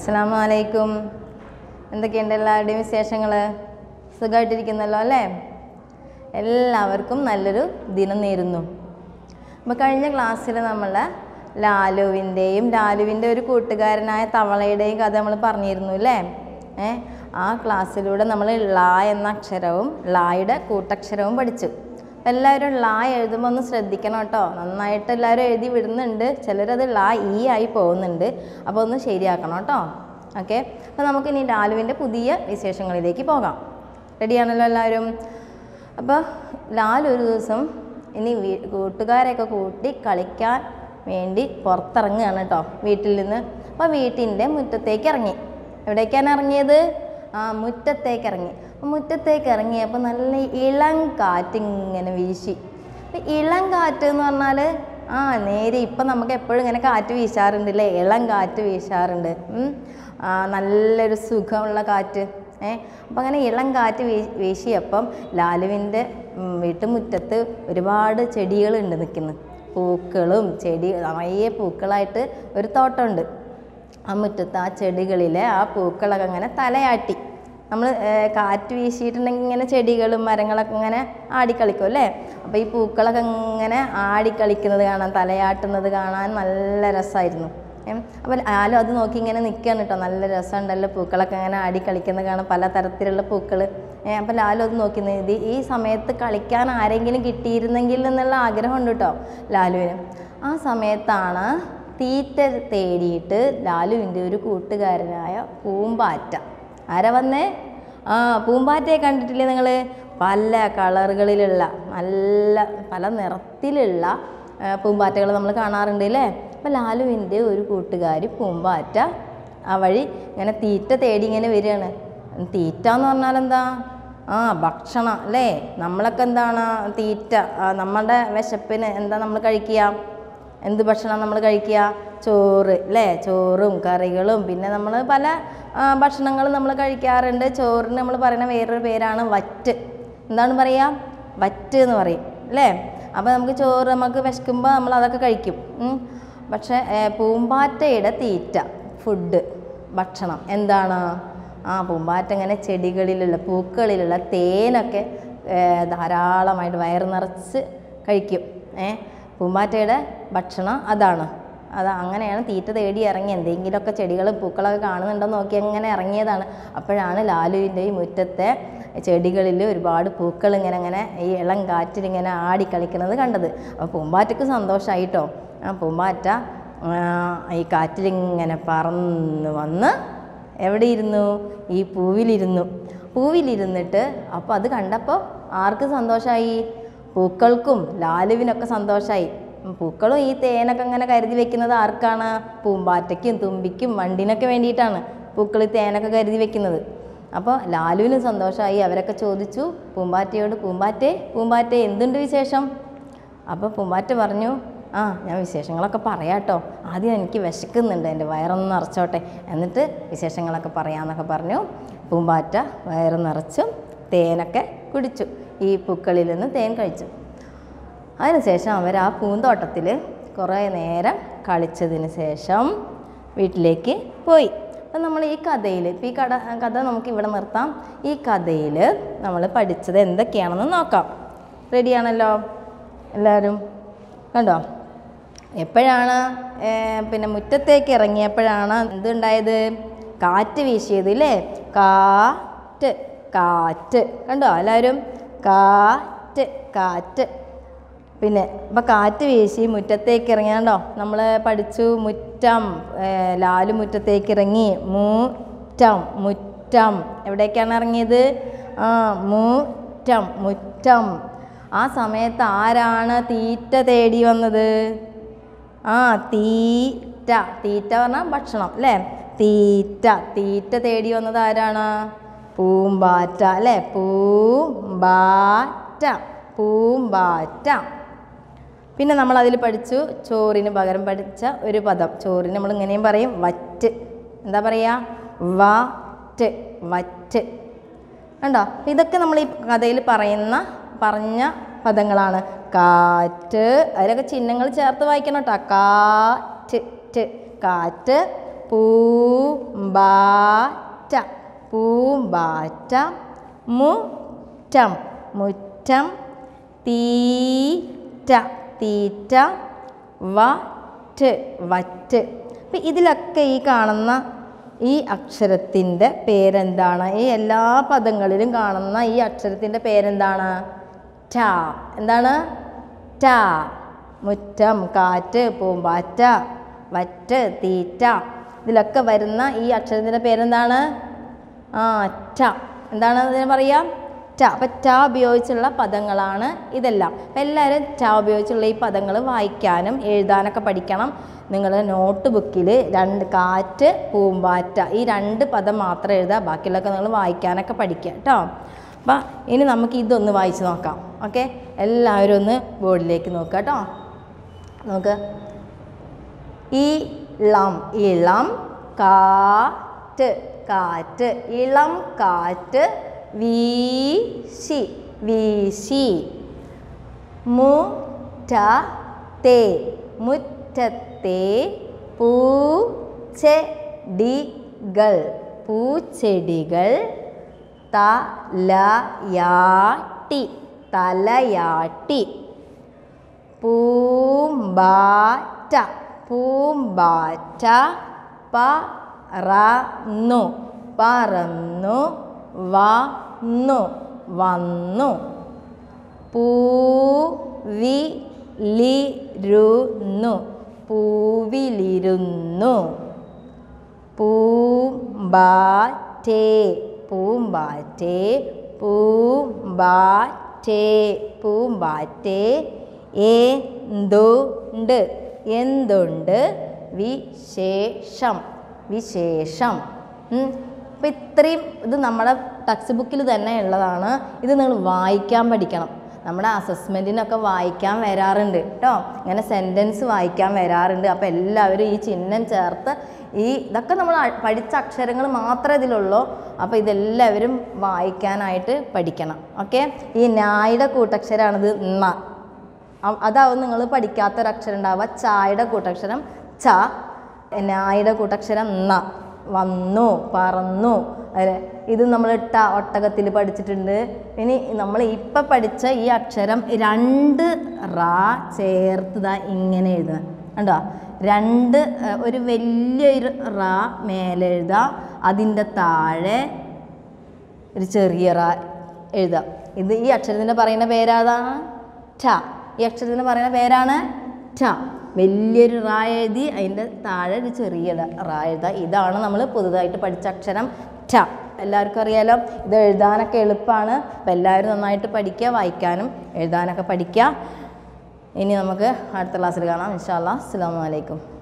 അസ്സാം വലൈക്കും എന്തൊക്കെയുണ്ട് എല്ലാവരുടെയും വിശേഷങ്ങൾ സുഖമായിട്ടിരിക്കുന്നല്ലോ അല്ലേ എല്ലാവർക്കും നല്ലൊരു ദിനം നേരുന്നു അപ്പോൾ കഴിഞ്ഞ ക്ലാസ്സിൽ നമ്മൾ ലാലുവിൻ്റെയും ലാലുവിൻ്റെ ഒരു കൂട്ടുകാരനായ തവളയുടെയും കഥ നമ്മൾ പറഞ്ഞിരുന്നു അല്ലേ ഏ ആ ക്ലാസ്സിലൂടെ നമ്മൾ ള എന്ന അക്ഷരവും ളായുടെ കൂട്ടക്ഷരവും പഠിച്ചു അപ്പം എല്ലാവരും ള എഴുതുമ്പോൾ ഒന്ന് ശ്രദ്ധിക്കണം കേട്ടോ നന്നായിട്ട് എല്ലാവരും എഴുതി വിടുന്നുണ്ട് ചിലരത് ള ഈ ആയി പോകുന്നുണ്ട് അപ്പോൾ ഒന്ന് ശരിയാക്കണം കേട്ടോ ഓക്കെ അപ്പോൾ നമുക്കിനി ലാലുവിൻ്റെ പുതിയ വിശേഷങ്ങളിലേക്ക് പോകാം റെഡിയാണല്ലോ എല്ലാവരും അപ്പോൾ ലാൽ ഒരു ദിവസം ഇനി വീ കൂട്ടുകാരെയൊക്കെ കൂട്ടി കളിക്കാൻ വേണ്ടി പുറത്തിറങ്ങുകയാണ് കേട്ടോ വീട്ടിൽ നിന്ന് അപ്പോൾ വീട്ടിൻ്റെ മുറ്റത്തേക്ക് ഇറങ്ങി എവിടേക്കാണ് ഇറങ്ങിയത് ആ മുറ്റത്തേക്ക് ഇറങ്ങി അപ്പോൾ മുറ്റത്തേക്ക് ഇറങ്ങിയപ്പോൾ നല്ല ഇളം കാറ്റ് ഇങ്ങനെ വീശി അപ്പോൾ ഇളം കാറ്റ് എന്ന് പറഞ്ഞാൽ ആ നേരെ ഇപ്പം നമുക്ക് എപ്പോഴും ഇങ്ങനെ കാറ്റ് വീശാറുണ്ട് അല്ലേ ഇളം കാറ്റ് വീശാറുണ്ട് ഉം. ആ, നല്ലൊരു സുഖമുള്ള കാറ്റ് ഏ അപ്പം അങ്ങനെ ഇളം കാറ്റ് വീ വീശിയപ്പം ലാലുവിൻ്റെ ഉം, വീട്ടുമുറ്റത്ത് ഒരുപാട് ചെടികളുണ്ട് നിൽക്കുന്നു പൂക്കളും ചെടി നിറയെ പൂക്കളായിട്ട് ഒരു തോട്ടമുണ്ട് ആ മുറ്റത്ത് ആ ചെടികളിലെ ആ പൂക്കളൊക്കെ അങ്ങനെ തലയാട്ടി നമ്മൾ കാറ്റ് വീശിയിട്ടുണ്ടെങ്കിൽ ഇങ്ങനെ ചെടികളും മരങ്ങളൊക്കെ ഇങ്ങനെ ആടിക്കളിക്കും അല്ലേ അപ്പോൾ ഈ പൂക്കളൊക്കെ ഇങ്ങനെ ആടിക്കളിക്കുന്നത് കാണാൻ തലയാട്ടുന്നത് കാണാൻ നല്ല രസമായിരുന്നു അപ്പോൾ ആലും അത് നോക്കി ഇങ്ങനെ നിൽക്കുകയാണ് കേട്ടോ നല്ല രസമുണ്ടല്ലോ പൂക്കളൊക്കെ ഇങ്ങനെ ആടിക്കളിക്കുന്നത് കാണാൻ പല തരത്തിലുള്ള പൂക്കൾ അപ്പോൾ ലാലു അത് നോക്കി ഇത് ഈ സമയത്ത് കളിക്കാൻ ആരെങ്കിലും കിട്ടിയിരുന്നെങ്കിൽ എന്നുള്ള ആഗ്രഹമുണ്ട് കേട്ടോ ലാലുവിന് ആ സമയത്താണ് തീറ്റ തേടിയിട്ട് ലാലുവിൻ്റെ ഒരു കൂട്ടുകാരനായ പൂമ്പാറ്റ ആരാ വന്നേ ആ പൂമ്പാറ്റയെ കണ്ടിട്ടില്ലേ നിങ്ങൾ പല കളറുകളിലുള്ള നല്ല പല നിറത്തിലുള്ള പൂമ്പാറ്റകൾ നമ്മൾ കാണാറുണ്ട് അല്ലേ അപ്പോൾ ലാലുവിൻ്റെ ഒരു കൂട്ടുകാരി പൂമ്പാറ്റ ആ വഴി ഇങ്ങനെ തീറ്റ തേടി ഇങ്ങനെ വരികയാണ് തീറ്റ എന്ന് പറഞ്ഞാൽ എന്താ ആ ഭക്ഷണം അല്ലേ നമ്മളൊക്കെ എന്താണ് തീറ്റ ആ, നമ്മുടെ വിശപ്പിന് എന്താ നമ്മൾ കഴിക്കുക എന്ത് ഭക്ഷണം നമ്മൾ കഴിക്കുക ചോറ് അല്ലേ ചോറും കറികളും പിന്നെ നമ്മൾ പല ഭക്ഷണങ്ങളും നമ്മൾ കഴിക്കാറുണ്ട് ചോറിന് നമ്മൾ പറയുന്ന വേറൊരു പേരാണ് വറ്റ് എന്താണ് പറയുക വറ്റ് എന്ന് പറയും അല്ലേ അപ്പോൾ നമുക്ക് ചോറ് നമുക്ക് വിശക്കുമ്പോൾ നമ്മൾ അതൊക്കെ കഴിക്കും ഉം. പക്ഷേ ഏ, പൂമ്പാറ്റയുടെ തീറ്റ ഫുഡ് ഭക്ഷണം എന്താണ് ആ പൂമ്പാറ്റ ഇങ്ങനെ ചെടികളിലുള്ള പൂക്കളിലുള്ള തേനൊക്കെ ഏ, ധാരാളമായിട്ട് വയറ് നിറച്ച് കഴിക്കും ഏ പൂമ്പാറ്റയുടെ ഭക്ഷണം അതാണ് അത് അങ്ങനെയാണ് തീറ്റ തേടി ഇറങ്ങി എന്തെങ്കിലുമൊക്കെ ചെടികളും പൂക്കളൊക്കെ കാണുന്നുണ്ടോ നോക്കി അങ്ങനെ ഇറങ്ങിയതാണ് അപ്പോഴാണ് ലാലുവിൻ്റെ ഈ മുറ്റത്തെ ചെടികളിൽ ഒരുപാട് പൂക്കൾ ഇങ്ങനെ ഇങ്ങനെ ഈ ഇളം കാറ്റിൽ ഇങ്ങനെ ആടി കളിക്കുന്നത് കണ്ടത് അപ്പോൾ പൂമ്പാറ്റയ്ക്ക് സന്തോഷമായിട്ടോ ആ പൂമ്പാറ്റ ആ, ഈ കാറ്റിലിങ്ങനെ പറന്ന് വന്ന് എവിടെ ഇരുന്നു ഈ പൂവിലിരുന്നു പൂവിലിരുന്നിട്ട് അപ്പോൾ അത് കണ്ടപ്പോൾ ആർക്ക് സന്തോഷമായി പൂക്കൾക്കും ലാലുവിനൊക്കെ സന്തോഷമായി പൂക്കളും ഈ തേനൊക്കെ ഇങ്ങനെ കരുതി വെക്കുന്നത് ആർക്കാണ് പൂമ്പാറ്റയ്ക്കും തുമ്പിക്കും വണ്ടിനൊക്കെ വേണ്ടിയിട്ടാണ് പൂക്കൾ ഈ തേനൊക്കെ കരുതി വെക്കുന്നത് അപ്പോൾ ലാലുവിന് സന്തോഷമായി അവരൊക്കെ ചോദിച്ചു പൂമ്പാറ്റയോട് പൂമ്പാറ്റേ പൂമ്പാറ്റേ എന്തുണ്ട് വിശേഷം അപ്പോൾ പൂമ്പാറ്റ പറഞ്ഞു ആ ഞാൻ വിശേഷങ്ങളൊക്കെ പറയാം കേട്ടോ ആദ്യം എനിക്ക് വിശക്കുന്നുണ്ട് എൻ്റെ വയറൊന്ന് നിറച്ചോട്ടെ എന്നിട്ട് വിശേഷങ്ങളൊക്കെ പറയാമെന്നൊക്കെ പറഞ്ഞു പൂമ്പാറ്റ വയറ് നിറച്ചും തേനൊക്കെ കുടിച്ചു ഈ പൂക്കളിൽ നിന്ന് തേൻ കഴിച്ചു അതിനുശേഷം അവർ ആ പൂന്തോട്ടത്തിൽ കുറേ നേരം കളിച്ചതിന് ശേഷം വീട്ടിലേക്ക് പോയി അപ്പം നമ്മൾ ഈ കഥയിൽ ഇപ്പം ഈ കഥ കഥ നമുക്ക് ഇവിടെ നിർത്താം ഈ കഥയിൽ നമ്മൾ പഠിച്ചത് എന്തൊക്കെയാണെന്ന് നോക്കാം റെഡിയാണല്ലോ എല്ലാവരും കണ്ടോ എപ്പോഴാണ് ഏ, പിന്നെ മുറ്റത്തേക്ക് ഇറങ്ങിയപ്പോഴാണ് എന്തുണ്ടായത് കാറ്റ് വീശിയത് ഇല്ലേ കാറ്റ് കാറ്റ് കണ്ടോ എല്ലാവരും കാറ്റ് കാറ്റ് പിന്നെ അപ്പം കാറ്റ് വീശി മുറ്റത്തേക്ക് ഇറങ്ങിയാണ്ടോ നമ്മൾ പഠിച്ചു മുറ്റം ഏ, ലാല് മുറ്റത്തേക്ക് ഇറങ്ങി മുറ്റം മുറ്റം എവിടേക്കാണ് ഇറങ്ങിയത് ആ മുറ്റം മുറ്റം ആ സമയത്ത് ആരാണ് തീറ്റ തേടി വന്നത് ആ തീറ്റ തീറ്റ പറഞ്ഞാൽ ഭക്ഷണം അല്ലേ തീറ്റ തീറ്റ തേടി വന്നത് ആരാണ് പൂമ്പാറ്റ അല്ലേ പൂമ്പാറ്റ പൂമ്പാറ്റ പിന്നെ നമ്മൾ അതിൽ പഠിച്ചു ചോറിന് പകരം പഠിച്ച ഒരു പദം ചോറിന് നമ്മൾ ഇങ്ങനെയും പറയും വറ്റ് എന്താ പറയുക വറ്റ് വറ്റ് കണ്ടോ ഇതൊക്കെ നമ്മൾ ഈ കഥയിൽ പറയുന്ന പറഞ്ഞ പദങ്ങളാണ് കാറ്റ് അതിലൊക്കെ ചിഹ്നങ്ങൾ ചേർത്ത് വായിക്കണം കേട്ടോ കാറ്റ് റ്റ് കാറ്റ് പൂമ്പാറ്റ പൂമ്പാറ്റ മുറ്റം മുറ്റം തീറ്റ തീറ്റ വറ്റ് വറ്റ് അപ്പം ഇതിലൊക്കെ ഈ കാണുന്ന ഈ അക്ഷരത്തിൻ്റെ പേരെന്താണ് ഈ എല്ലാ പദങ്ങളിലും കാണുന്ന ഈ അക്ഷരത്തിൻ്റെ പേരെന്താണ് ട എന്താണ് ട മുറ്റം കാറ്റ് പൂമ്പാറ്റ വറ്റ് തീറ്റ ഇതിലൊക്കെ വരുന്ന ഈ അക്ഷരത്തിൻ്റെ പേരെന്താണ് ആ ട എന്താണ് അതിന് പറയുക ട അപ്പം ട ഉപയോഗിച്ചുള്ള പദങ്ങളാണ് ഇതെല്ലാം അപ്പം എല്ലാവരും ട ഉപയോഗിച്ചുള്ള ഈ പദങ്ങൾ വായിക്കാനും എഴുതാനൊക്കെ പഠിക്കണം നിങ്ങളുടെ നോട്ട് ബുക്കിൽ രണ്ട് കാറ്റ് പൂമ്പാറ്റ ഈ രണ്ട് പദം മാത്രം എഴുതുക ബാക്കിയുള്ളതൊക്കെ നിങ്ങൾ വായിക്കാനൊക്കെ പഠിക്കുക കേട്ടോ അപ്പം ഇനി നമുക്ക് ഇതൊന്ന് വായിച്ച് നോക്കാം ഓക്കെ എല്ലാവരും ഒന്ന് ബോർഡിലേക്ക് നോക്കുക കേട്ടോ നോക്ക് ഇളം ഇളം കാറ്റ് കാറ്റ് ഇളം കാറ്റ് വീശി വീശി മുറ്റത്തെ മുറ്റത്തെ പൂച്ചെടികൾ പൂച്ചെടികൾ തലയാട്ടി തലയാട്ടി പൂമ്പാറ്റ പൂമ്പാറ്റ പറന്നു പറന്നു വന്നു വന്നു പൂവിലിരുന്നു പൂവിലിരുന്നു പൂമ്പാറ്റേ പൂമ്പാറ്റേ പൂമ്പാറ്റേ പൂമ്പാറ്റേ എന്തുണ്ട് എന്തുണ്ട് വിശേഷം വിശേഷം അപ്പം ഇത്രയും ഇത് നമ്മുടെ ടെക്സ്റ്റ് ബുക്കിൽ തന്നെ ഉള്ളതാണ് ഇത് നിങ്ങൾ വായിക്കാൻ പഠിക്കണം നമ്മുടെ അസസ്മെൻറ്റിനൊക്കെ വായിക്കാൻ വരാറുണ്ട് കേട്ടോ ഇങ്ങനെ സെൻറ്റൻസ് വായിക്കാൻ വരാറുണ്ട് അപ്പോൾ എല്ലാവരും ഈ ചിഹ്നം ചേർത്ത് ഈ ഇതൊക്കെ നമ്മൾ അ- പഠിച്ച അക്ഷരങ്ങൾ മാത്രമേ ഇതിലുള്ളൂ അപ്പോൾ ഇതെല്ലാവരും വായിക്കാനായിട്ട് പഠിക്കണം ഓക്കെ ഈ നായുടെ കൂട്ടക്ഷരമാണിത് ന അ- അതാവും നിങ്ങൾ പഠിക്കാത്തൊരക്ഷരം ഉണ്ടാവുക ചായുടെ കൂട്ടക്ഷരം ച നായുടെ കൂട്ടക്ഷരം ന വന്നു പറന്നു അല്ലെ ഇത് നമ്മൾ ഇട്ട ഒട്ടകത്തിൽ പഠിച്ചിട്ടുണ്ട് ഇനി നമ്മൾ ഇപ്പം പഠിച്ച ഈ അക്ഷരം രണ്ട് റാ ചേർത്ത് ദാ ഇങ്ങനെ എഴുതുക കണ്ടോ രണ്ട് ഏഹ്, ഒരു വലിയൊരു റാ മേലെ എഴുതുക അതിൻ്റെ താഴെ ഒരു ചെറിയ റ എഴുതാം ഇത് ഈ അക്ഷരത്തിൻ്റെ പറയുന്ന പേരാതാണ് ഠ ഈ അക്ഷരത്തിന് പറയുന്ന പേരാണ് ഠ വലിയൊരു റാ എഴുതി അതിൻ്റെ താഴെ ഒരു ചെറിയ ട- റാ എഴുതുക ഇതാണ് നമ്മൾ പുതുതായിട്ട് പഠിച്ച അക്ഷരം ഠ എല്ലാവർക്കും അറിയാലോ ഇത് എഴുതാനൊക്കെ എളുപ്പമാണ് അപ്പം എല്ലാവരും നന്നായിട്ട് പഠിക്കുക വായിക്കാനും എഴുതാനൊക്കെ പഠിക്കുക ഇനി നമുക്ക് അടുത്ത ക്ലാസ്സിൽ കാണാം ഇൻഷാ അല്ലാ അസ്സാം വലൈക്കും